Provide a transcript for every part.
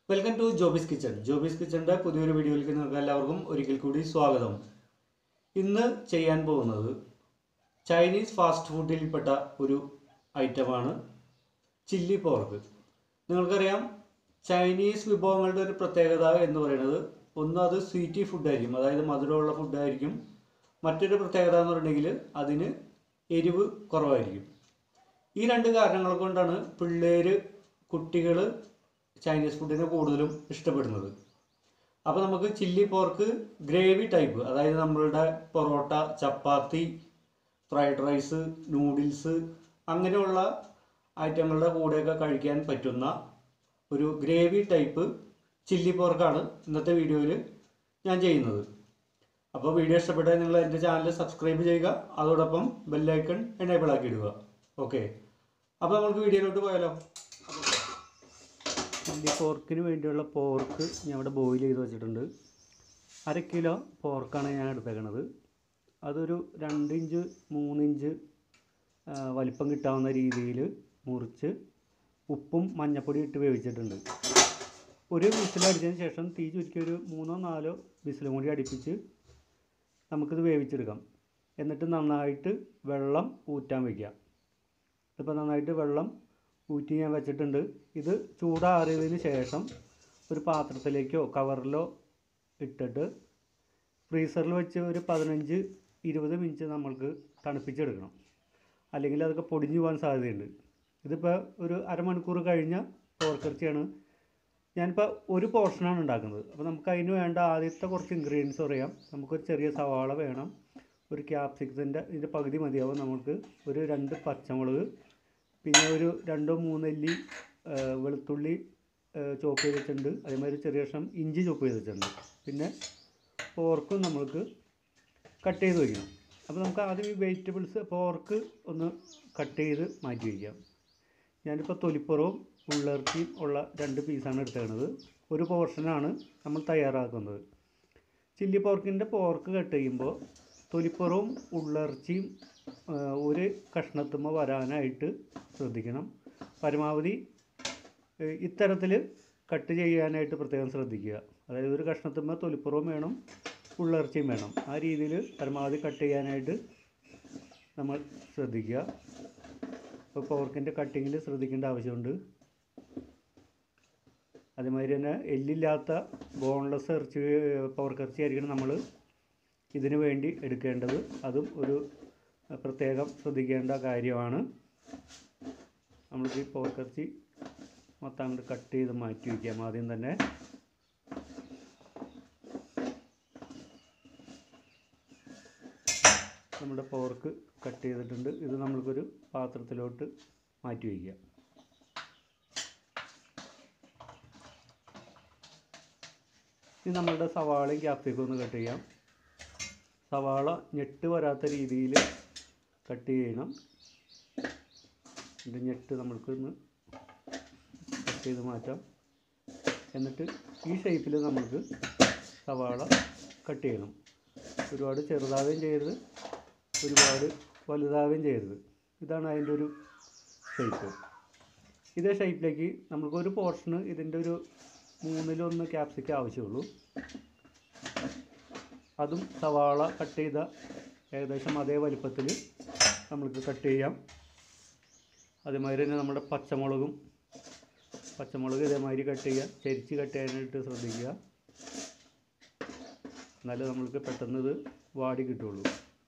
welcome to Jobis kitchen Jobis കിച്ചണിൻ്റെ പുതിയൊരു വീഡിയോയിലേക്ക് നിങ്ങൾക്ക് എല്ലാവർക്കും ഒരിക്കൽ കൂടി സ്വാഗതം ഇന്ന് ചെയ്യാൻ പോകുന്നത് ചൈനീസ് ഫാസ്റ്റ് ഫുഡിൽപ്പെട്ട ഒരു ഐറ്റമാണ് ചില്ലി പോർക്ക് നിങ്ങൾക്കറിയാം ചൈനീസ് വിഭവങ്ങളുടെ ഒരു പ്രത്യേകത എന്ന് പറയുന്നത് ഒന്ന് അത് സ്വീറ്റി ഫുഡായിരിക്കും അതായത് മധുരമുള്ള ഫുഡായിരിക്കും മറ്റൊരു പ്രത്യേകത എന്ന് പറഞ്ഞിട്ടുണ്ടെങ്കിൽ അതിന് എരിവ് കുറവായിരിക്കും ഈ രണ്ട് കാരണങ്ങൾ കൊണ്ടാണ് പിള്ളേർ കുട്ടികൾ ചൈനീസ് ഫുഡിനെ കൂടുതലും ഇഷ്ടപ്പെടുന്നത് അപ്പോൾ നമുക്ക് ചില്ലി പോർക്ക് ഗ്രേവി ടൈപ്പ് അതായത് നമ്മളുടെ parotta chapati fried rice noodles അങ്ങനെയുള്ള ഐറ്റങ്ങളുടെ കൂടെയൊക്കെ കഴിക്കാൻ പറ്റുന്ന ഒരു ഗ്രേവി ടൈപ്പ് ചില്ലി പോർക്കാണ് ഇന്നത്തെ വീഡിയോയിൽ ഞാൻ ചെയ്യുന്നത് അപ്പോൾ വീഡിയോ ഇഷ്ടപ്പെട്ടാൽ നിങ്ങൾ എൻ്റെ ചാനൽ സബ്സ്ക്രൈബ് ചെയ്യുക അതോടൊപ്പം ബെല്ലൈക്കൺ എനേബിൾ ആക്കി ഇടുക ഓക്കെ അപ്പോൾ നമുക്ക് വീഡിയോയിലോട്ട് പോയാലോ ചില്ലി പോർക്കിന് വേണ്ടിയുള്ള പോർക്ക് ഞാൻ ഇവിടെ ബോയിൽ ചെയ്ത് വെച്ചിട്ടുണ്ട് അര കിലോ പോർക്കാണ് ഞാൻ എടുത്തേക്കണത് അതൊരു രണ്ട് ഇഞ്ച് മൂന്നിഞ്ച് ആ, വലിപ്പം കിട്ടാവുന്ന രീതിയിൽ മുറിച്ച് ഉപ്പും മഞ്ഞപ്പൊടി ഇട്ട് വേവിച്ചിട്ടുണ്ട് ഒരു വിസിലടിച്ചതിന് ശേഷം തീ ചുരുക്കി ഒരു മൂന്നോ നാലോ വിസിലും കൂടി അടുപ്പിച്ച് നമുക്കിത് വേവിച്ചെടുക്കാം എന്നിട്ട് നന്നായിട്ട് വെള്ളം ഊറ്റാൻ വയ്ക്കാം ഇപ്പോൾ നന്നായിട്ട് വെള്ളം ഊറ്റി ഞാൻ വെച്ചിട്ടുണ്ട് ഇത് ചൂടാറിയതിന് ശേഷം ഒരു പാത്രത്തിലേക്കോ കവറിലോ ഇട്ടിട്ട് ഫ്രീസറിൽ വെച്ച് ഒരു പതിനഞ്ച് ഇരുപത് മിനിറ്റ് നമ്മൾക്ക് തണുപ്പിച്ചെടുക്കണം അല്ലെങ്കിൽ അതൊക്കെ പൊടിഞ്ഞു പോകാൻ സാധ്യതയുണ്ട് ഇതിപ്പോൾ ഒരു അരമണിക്കൂർ കഴിഞ്ഞ പോർക്കിറച്ചിയാണ് ഞാനിപ്പോൾ ഒരു പോർഷനാണ് ഉണ്ടാക്കുന്നത് അപ്പോൾ നമുക്ക് അതിന് വേണ്ട ആദ്യത്തെ കുറച്ച് ഇൻഗ്രീഡിയൻസ് പറയാം നമുക്കൊരു ചെറിയ സവാള വേണം ഒരു ക്യാപ്സിക്കത്തിൻ്റെ ഇതിൻ്റെ പകുതി മതിയാവും നമുക്ക് ഒരു രണ്ട് പച്ചമുളക് പിന്നെ ഒരു രണ്ടോ മൂന്നല്ലി ആ, വെളുത്തുള്ളി ചോപ്പ് ചെയ്ത് വെച്ചിട്ടുണ്ട് അതേമാതിരി ചെറിയ കഷ്ണം ഇഞ്ചി ചോപ്പ് ചെയ്ത് വെച്ചിട്ടുണ്ട് പിന്നെ പോർക്കും നമ്മൾക്ക് കട്ട് ചെയ്ത് വയ്ക്കണം അപ്പോൾ നമുക്ക് ആദ്യം ഈ വെജിറ്റബിൾസ് പോർക്ക് ഒന്ന് കട്ട് ചെയ്ത് മാറ്റി വയ്ക്കാം ഞാനിപ്പോൾ തൊലിപ്പുറവും ഉള്ളിറച്ചിയും ഉള്ള രണ്ട് പീസാണ് എടുത്തേക്കണത് ഒരു പോർഷനാണ് നമ്മൾ തയ്യാറാക്കുന്നത് ചില്ലി പോർക്കിൻ്റെ പോർക്ക് കട്ട് ചെയ്യുമ്പോൾ തൊലിപ്പുറവും ഉള്ളിറച്ചിയും ആ, ഒരു കഷ്ണത്തുമ്പോൾ വരാനായിട്ട് ശ്രദ്ധിക്കണം പരമാവധി ഇത്തരത്തിൽ കട്ട് ചെയ്യാനായിട്ട് പ്രത്യേകം ശ്രദ്ധിക്കുക അതായത് ഒരു കഷ്ണത്തുമ്പോൾ തൊലിപ്പുറവും വേണം ഉള്ളിറച്ചിയും വേണം ആ രീതിയിൽ പരമാവധി കട്ട് ചെയ്യാനായിട്ട് നമ്മൾ ശ്രദ്ധിക്കുക ഇപ്പോൾ പോർക്കിൻ്റെ കട്ടിങ്ങിൽ ശ്രദ്ധിക്കേണ്ട ആവശ്യമുണ്ട് അതേമാതിരി തന്നെ എല്ലില്ലാത്ത ബോൺലെസ് ഇറച്ചി പോർക്ക് ഇറച്ചി ആയിരിക്കണം നമ്മൾ ഇതിന് വേണ്ടി എടുക്കേണ്ടത് അതും ഒരു പ്രത്യേകം ശ്രദ്ധിക്കേണ്ട കാര്യമാണ് നമ്മൾക്ക് ഈ പോർക്ക് ഇറച്ചി മൊത്തം അങ്ങോട്ട് കട്ട് ചെയ്ത് മാറ്റി വയ്ക്കാം ആദ്യം തന്നെ നമ്മുടെ പോർക്ക് കട്ട് ചെയ്തിട്ടുണ്ട് ഇത് നമ്മൾക്കൊരു പാത്രത്തിലോട്ട് മാറ്റി വയ്ക്കാം ഇനി നമ്മളുടെ സവാളയും ക്യാപ്സിക്കും ഒന്ന് കട്ട് ചെയ്യാം സവാള ഞെട്ട് വരാത്ത രീതിയിൽ കട്ട് ചെയ്യണം ഇതിൻ്റെ ഞെട്ട് നമ്മൾക്കൊന്ന് കട്ട് ചെയ്ത് മാറ്റാം എന്നിട്ട് ഈ ഷേപ്പിൽ നമുക്ക് സവാള കട്ട് ചെയ്യണം ഒരുപാട് ചെറുതാവുകയും ചെയ്യരുത് ഒരുപാട് വലുതാവുകയും ചെയ്യരുത് ഇതാണ് അതിൻ്റെ ഒരു ഷേപ്പ് ഇതേ ഷേപ്പിലേക്ക് നമുക്ക് ഒരു പോർഷന് ഇതിൻ്റെ ഒരു മൂന്നിലൊന്ന് ക്യാപ്സിക്കം ആവശ്യമുള്ളൂ അതും സവാള കട്ട് ചെയ്ത ഏകദേശം അതേ വലിപ്പത്തിൽ നമ്മൾക്ക് കട്ട് ചെയ്യാം അതേമാതിരി തന്നെ നമ്മുടെ പച്ചമുളകും പച്ചമുളക് ഇതേമാതിരി കട്ട് ചെയ്യുക ചരിച്ച് കട്ട് ചെയ്യാനായിട്ട് ശ്രദ്ധിക്കുക എന്നാലേ നമ്മൾക്ക് പെട്ടെന്ന് ഇത് വാടി കിട്ടുള്ളൂ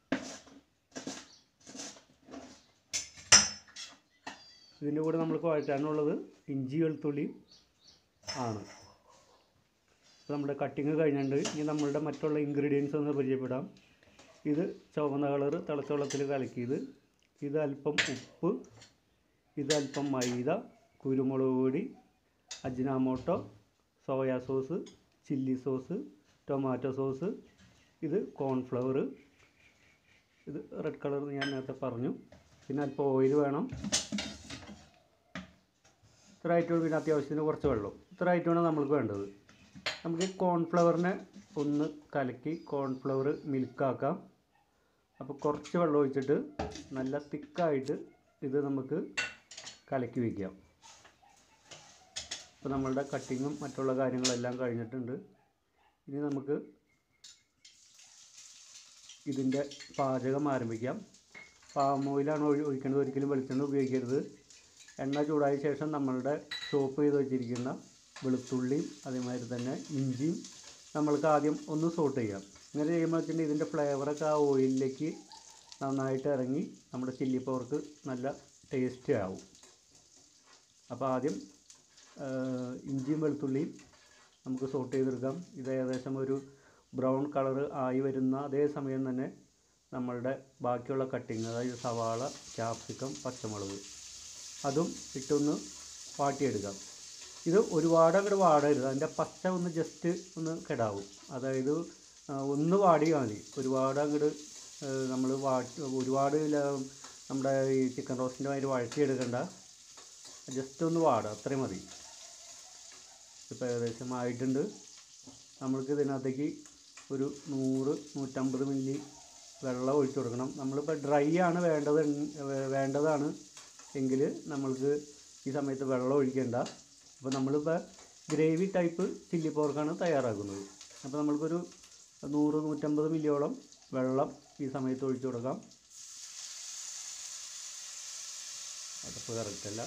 ഇതിൻ്റെ കൂടെ നമ്മൾക്ക് വഴറ്റാനുള്ളത് ഇഞ്ചി വെളുത്തുള്ളി ആണ് അപ്പോൾ നമ്മുടെ കട്ടിങ് കഴിഞ്ഞിട്ടുണ്ട് ഇനി നമ്മളുടെ മറ്റുള്ള ഇൻഗ്രീഡിയൻസ് ഒന്ന് പരിചയപ്പെടാം ഇത് ചുവന്ന കളറ് തിളച്ച വെള്ളത്തിൽ കലക്കിയത് ഇത് അല്പം ഉപ്പ് ഇത് അല്പം മൈദ കുരുമുളക് പൊടി Ajinomoto soya sauce chilli sauce tomato sauce ഇത് കോൺഫ്ലവർ ഇത് റെഡ് കളർ ഞാൻ നേരത്തെ പറഞ്ഞു പിന്നെ അല്പം ഓയിൽ വേണം ഇത്ര ഐറ്റം പിന്നെ അത്യാവശ്യത്തിന് കുറച്ച് വെള്ളം ഇത്ര ഐറ്റമാണ് നമ്മൾക്ക് വേണ്ടത് നമുക്ക് ഈ കോൺഫ്ലവറിനെ ഒന്ന് കലക്കി കോൺഫ്ലവർ മിൽക്കാക്കാം അപ്പോൾ കുറച്ച് വെള്ളം ഒഴിച്ചിട്ട് നല്ല തിക്കായിട്ട് ഇത് നമുക്ക് കലക്കി വയ്ക്കാം ഇപ്പോൾ നമ്മളുടെ കട്ടിങ്ങും മറ്റുള്ള കാര്യങ്ങളെല്ലാം കഴിഞ്ഞിട്ടുണ്ട് ഇനി നമുക്ക് ഇതിൻ്റെ പാചകം ആരംഭിക്കാം പാം ഓയിലാണ് ഒഴി ഒഴിക്കേണ്ടത് ഒരിക്കലും വെളിച്ചെണ്ണ ഉപയോഗിക്കരുത് എണ്ണ ചൂടായ ശേഷം നമ്മളുടെ ചോപ്പ് ചെയ്ത് വെച്ചിരിക്കുന്ന വെളുത്തുള്ളിയും അതേമാതിരി തന്നെ ഇഞ്ചിയും നമ്മൾക്ക് ആദ്യം ഒന്ന് സോട്ട് ചെയ്യാം ഇങ്ങനെ ചെയ്യുമ്പോൾ വെച്ചിട്ടുണ്ടെങ്കിൽ ഇതിൻ്റെ ഫ്ലേവറൊക്കെ ആ ഓയിലിലേക്ക് നന്നായിട്ട് ഇറങ്ങി നമ്മുടെ ചില്ലി പവർക്ക് നല്ല ടേസ്റ്റ് ആവും അപ്പോൾ ആദ്യം ആ, ഇഞ്ചിയും വെളുത്തുള്ളിയും നമുക്ക് സോട്ട് ചെയ്തെടുക്കാം ഇത് ഏകദേശം ഒരു ബ്രൗൺ കളർ ആയി വരുന്ന അതേ സമയം തന്നെ നമ്മളുടെ ബാക്കിയുള്ള കട്ടിങ് അതായത് സവാള ക്യാപ്സിക്കം പച്ചമുളക് അതും ഇട്ടൊന്ന് വാട്ടിയെടുക്കാം ഇത് ഒരുപാട് അങ്ങോട്ട് വാടരുത് അതിൻ്റെ പച്ച ഒന്ന് ജസ്റ്റ് ഒന്ന് കെടാവും അതായത് ആ, ഒന്ന് വാടിയാൽ മതി ഒരുപാട് അങ്ങോട്ട് നമ്മൾ വാട്ടി ഒരുപാട് ല- നമ്മുടെ ഈ ചിക്കൻ റോസ്റ്റിൻ്റെ മാതിരി വഴറ്റിയെടുക്കണ്ട ജസ്റ്റ് ഒന്ന് വാടുക അത്രയും മതി ഇപ്പോൾ ഏകദേശം ആയിട്ടുണ്ട് നമ്മൾക്ക് ഇതിനകത്തേക്ക് ഒരു നൂറ് നൂറ്റമ്പത് മില്ലി വെള്ളം ഒഴിച്ചു കൊടുക്കണം നമ്മളിപ്പോൾ ഡ്രൈ ആണ് വേണ്ടത് എൻ- വേ- വേണ്ടതാണ് എങ്കിൽ നമ്മൾക്ക് ഈ സമയത്ത് വെള്ളം ഒഴിക്കേണ്ട അപ്പോൾ നമ്മളിപ്പോൾ ഗ്രേവി ടൈപ്പ് ചില്ലി പോർക്കാണ് തയ്യാറാക്കുന്നത് അപ്പോൾ നമ്മൾക്കൊരു നൂറ് നൂറ്റമ്പത് മില്ലിയോളം വെള്ളം ഈ സമയത്ത് ഒഴിച്ചു കൊടുക്കാം അതിപ്പോൾ കറക്റ്റല്ല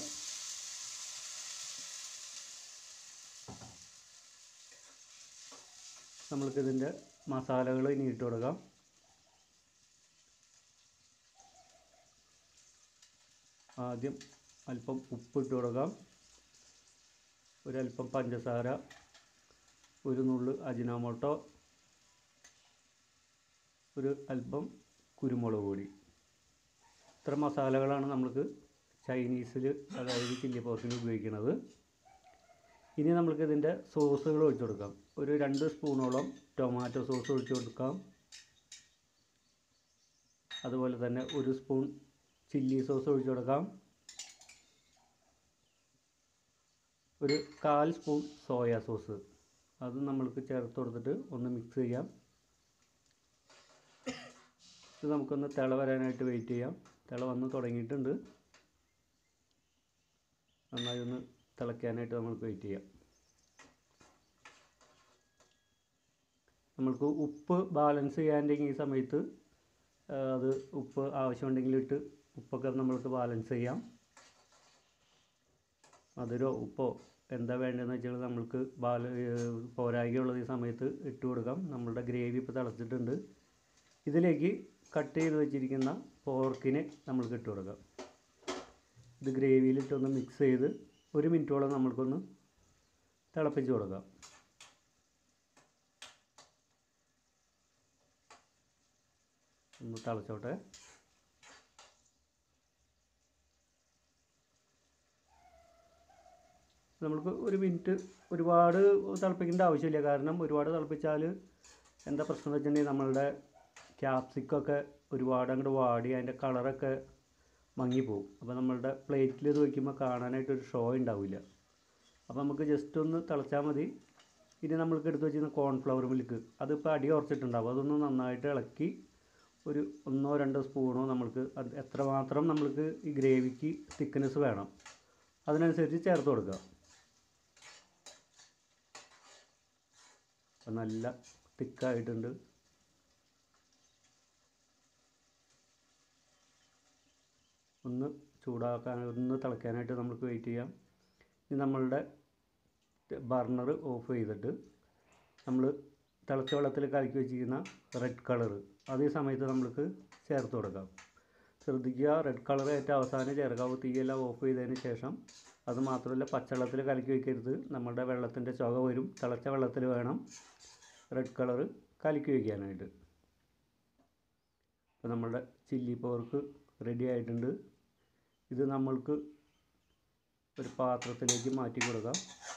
നമ്മൾക്കിതിൻ്റെ മസാലകൾ ഇനി ഇട്ട് കൊടുക്കാം ആദ്യം അല്പം ഉപ്പ് ഇട്ട് കൊടുക്കാം ഒരല്പം പഞ്ചസാര ഒരു നുള്ള് അജിനാമോട്ടോ ഒരു അല്പം കുരുമുളക് പൊടി ഇത്ര മസാലകളാണ് നമ്മൾക്ക് ചൈനീസിൽ അതായത് ചില്ലി പോർക്കിന് ഉപയോഗിക്കുന്നത് ഇനി നമ്മൾക്ക് ഇതിൻ്റെ സോസുകൾ ഒഴിച്ചു കൊടുക്കാം ഒരു രണ്ട് സ്പൂണോളം ടൊമാറ്റോ സോസ് ഒഴിച്ചു കൊടുക്കാം അതുപോലെ തന്നെ ഒരു സ്പൂൺ ചില്ലി സോസ് ഒഴിച്ചു കൊടുക്കാം ഒരു കാൽ സ്പൂൺ സോയാ സോസ് അത് നമ്മൾക്ക് ചേർത്ത് കൊടുത്തിട്ട് ഒന്ന് മിക്സ് ചെയ്യാം ഇത് നമുക്കൊന്ന് തിള വരാനായിട്ട് വെയിറ്റ് ചെയ്യാം തിള വന്ന് തുടങ്ങിയിട്ടുണ്ട് നന്നായി ഒന്ന് തിളയ്ക്കാനായിട്ട് നമുക്ക് വെയിറ്റ് ചെയ്യാം നമ്മൾക്ക് ഉപ്പ് ബാലൻസ് ചെയ്യാണ്ടെങ്കിൽ ഈ സമയത്ത് ആ, അത് ഉപ്പ് ആവശ്യമുണ്ടെങ്കിൽ ഇട്ട് ഉപ്പൊക്കെ നമ്മൾക്ക് ബാലൻസ് ചെയ്യാം മധുരോ ഉപ്പോ എന്താ വേണ്ടതെന്ന് വെച്ചാൽ നമ്മൾക്ക് ബാല പോരായ്കയുള്ളത് ഈ സമയത്ത് ഇട്ട് കൊടുക്കാം നമ്മളുടെ ഗ്രേവി ഇപ്പോൾ തിളച്ചിട്ടുണ്ട് ഇതിലേക്ക് കട്ട് ചെയ്ത് വെച്ചിരിക്കുന്ന പോർക്കിനെ നമ്മൾക്ക് ഇട്ട് കൊടുക്കാം ഇത് ഗ്രേവിയിലിട്ടൊന്ന് മിക്സ് ചെയ്ത് ഒരു മിനിറ്റോളം നമ്മൾക്കൊന്ന് തിളപ്പിച്ച് കൊടുക്കാം ഒന്ന് തിളച്ചോട്ടെ നമ്മൾക്ക് ഒരു മിനിറ്റ് ഒരുപാട് തിളപ്പിക്കേണ്ട ആവശ്യമില്ല കാരണം ഒരുപാട് തിളപ്പിച്ചാൽ എന്താ പ്രശ്നം എന്ന് വെച്ചിട്ടുണ്ടെങ്കിൽ നമ്മളുടെ ക്യാപ്സിക്കൊക്കെ ഒരുപാട് അങ്ങോട്ട് വാടി അതിൻ്റെ കളറൊക്കെ മങ്ങിപ്പോവും അപ്പോൾ നമ്മളുടെ പ്ലേറ്റിൽ ഇത് വയ്ക്കുമ്പോൾ കാണാനായിട്ടൊരു ഷോ ഉണ്ടാവില്ല അപ്പോൾ നമുക്ക് ജസ്റ്റ് ഒന്ന് തിളച്ചാൽ മതി ഇനി നമ്മൾക്ക് എടുത്ത് വെച്ചിരുന്ന കോൺഫ്ലവർ മിൽക്ക് അതിപ്പോൾ അടി ഉറച്ചിട്ടുണ്ടാവും അതൊന്ന് നന്നായിട്ട് ഇളക്കി ഒരു ഒന്നോ രണ്ടോ സ്പൂണോ നമ്മൾക്ക് അത് എത്രമാത്രം നമ്മൾക്ക് ഈ ഗ്രേവിക്ക് തിക്നെസ് വേണം അതിനനുസരിച്ച് ചേർത്ത് കൊടുക്കുക അപ്പം നല്ല തിക്കായിട്ടുണ്ട് ഒന്ന് ചൂടാക്കാൻ ഒന്ന് തിളയ്ക്കാനായിട്ട് നമുക്ക് വെയിറ്റ് ചെയ്യാം ഇനി നമ്മളുടെ ബർണർ ഓഫ് ചെയ്തിട്ട് നമ്മൾ തിളച്ച വെള്ളത്തിൽ കലക്കി വെച്ചിരിക്കുന്ന റെഡ് കളർ അതേ സമയത്ത് നമ്മൾക്ക് ചേർത്ത് കൊടുക്കാം ശ്രദ്ധിക്കുക റെഡ് കളർ ഏറ്റവും അവസാനം ചേർക്കാവൂ തീയെല്ലാം ഓഫ് ചെയ്തതിന് ശേഷം അത് മാത്രമല്ല പച്ചവെള്ളത്തിൽ കലക്കി വയ്ക്കരുത് നമ്മുടെ വെള്ളത്തിൻ്റെ ചുവ വരും തിളച്ച വെള്ളത്തിൽ വേണം റെഡ് കളർ കലക്കി വയ്ക്കാനായിട്ട് അപ്പോൾ നമ്മുടെ ചില്ലി പോർക്ക് റെഡി ആയിട്ടുണ്ട് ഇത് നമ്മൾക്ക് ഒരു പാത്രത്തിലേക്ക് മാറ്റി കൊടുക്കാം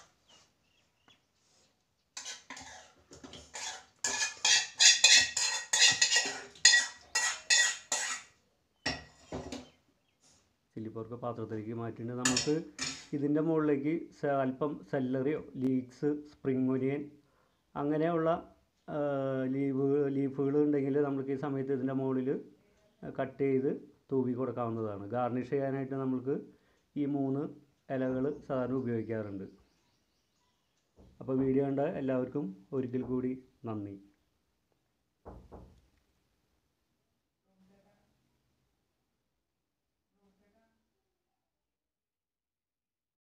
ചില്ലി പോർക്ക് പാത്രത്തിലേക്ക് മാറ്റിയിട്ട് നമുക്ക് ഇതിൻ്റെ മുകളിലേക്ക് സ- അല്പം സെല്ലറിയോ ലീക്സ് സ്പ്രിംഗ് ഒനിയൻ അങ്ങനെയുള്ള ആ, ലീവ് ലീഫുകൾ ഉണ്ടെങ്കിൽ നമുക്ക് ഈ സമയത്ത് ഇതിൻ്റെ മുകളിൽ കട്ട് ചെയ്ത് തൂവി കൊടുക്കാവുന്നതാണ് ഗാർണിഷ് ചെയ്യാനായിട്ട് നമുക്ക് ഈ മൂന്ന് ഇലകൾ സാധാരണ ഉപയോഗിക്കാറുണ്ട് അപ്പോൾ വീഡിയോ കണ്ട എല്ലാവർക്കും ഒരിക്കൽ കൂടി നന്ദി